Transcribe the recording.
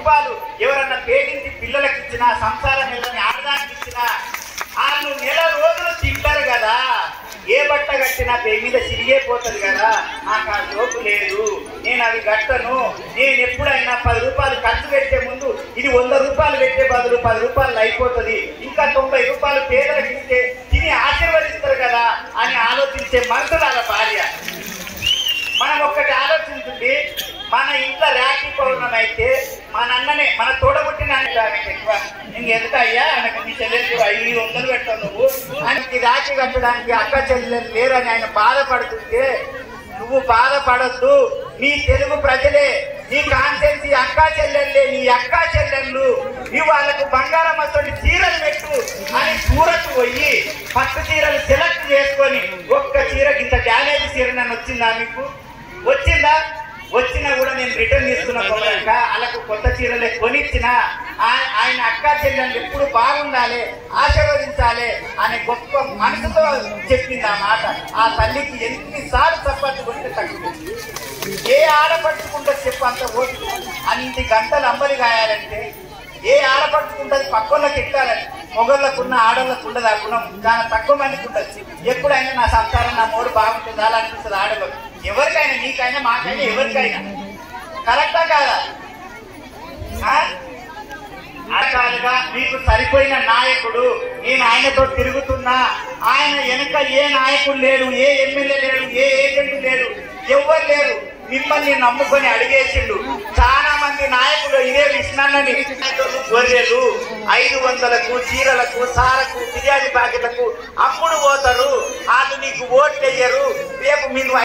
రూపాయలు ఎవరన్నా పేదింటి పిల్లలకి ఇచ్చినా సంసారం వెళ్ళని ఆడదానికి ఇచ్చినా వాళ్ళు నెల రోజులు తింటారు కదా ఏ బట్ట కట్టినా పేరు మీద చిరిగిపోతుంది కదా నాకు ఆ జోకు లేదు నేను అవి కట్టను నేను ఎప్పుడైనా పది రూపాయలు ఖర్చు పెట్టే ముందు ఇది వంద రూపాయలు పెట్టే బదులు పది రూపాయలు అయిపోతుంది ఇంకా తొంభై రూపాయలు పేదలకు ఇస్తే తిని ఆశీర్వదిస్తారు కదా అని ఆలోచించే మనసులాగా భార్య మనం ఒక్కటి ఆలోచించుంది మన ఇంట్లో రాఖీ పౌర్ణమి అయితే మన అన్ననే మన తోడబుట్టిన అన్న ఆయనకి ఎక్కువ ఇంకెందుకు అయ్యా ఆయనకు మీ చెల్లెలకి ఐదు వందలు పెట్టావు నువ్వు ఆయనకి రాఖీ కట్టడానికి అక్క చెల్లెలు లేరని ఆయన బాధపడుతుంటే నువ్వు బాధపడద్దు నీ తెలుగు ప్రజలే నీ కాన్సెన్సీ అక్కా చెల్లెళ్ళే నీ అక్కా చెల్లెళ్ళు నీ వాళ్ళకు బంగారం వస్తుంది చీరలు పెట్టు అని సూరత్ పోయి పట్టు చీరలు సెలెక్ట్ చేసుకొని ఒక్క చీరకి ఇంత డ్యామేజ్ చీర నన్ను వచ్చిందా మీకు వచ్చిందా వచ్చినా కూడా నేను రిటర్న్ తీసుకున్న కొనక వాళ్ళకు కొత్త చీరలే కొనిచ్చిన ఆ- ఆయన అక్క చెల్లెళ్ళు ఎప్పుడు బాగుండాలి ఆశీర్వదించాలి అనే గొప్ప మనసుతో చెప్పింది ఆ మాట ఆ తల్లికి ఎన్నిసార్లు చప్పట్లు కొట్టి తగ్గింది ఏ ఆడపడుచుకుంటే చెప్పు అంత ఓటు అన్ని గంటలు అంబలి కాయాలంటే ఏ ఆడపడుచుకుంటుంది పక్కోళ్ళకి ఎక్కాలని మొగళ్ళకున్న ఆడోళ్ళకు ఉండదు ఆ గుణం చాలా తక్కువ మందికి ఉంటుంది ఎప్పుడైనా నా సంసారం నా మూడు బాగుంటుంది అలా అనిపిస్తుంది ఆడవాళ్ళు ఎవరికైనా నీకైనా మాకైనా ఎవరికైనా కరెక్టా కాదా ఆ? రకాలుగా మీకు సరిపోయిన నాయకుడు నేను ఆయనతో తిరుగుతున్నా ఆయన వెనుక ఏ నాయకుడు లేడు ఏ ఎమ్మెల్యే లేడు ఏ ఏజెంట్ లేడు ఎవ్వరు లేరు మిమ్మల్ని నమ్ముకొని అడిగేసిండు చాలా మంది నాయకులు ఇదే విష్ణన్నని గొర్రెలు ఐదు వందలకు చీరలకు సారకు బిర్యానీ ప్యాకెట్లకు అమ్ముడు పోతారు వాళ్ళు నీకు ఓట్లు వేయరు రేపు మీరు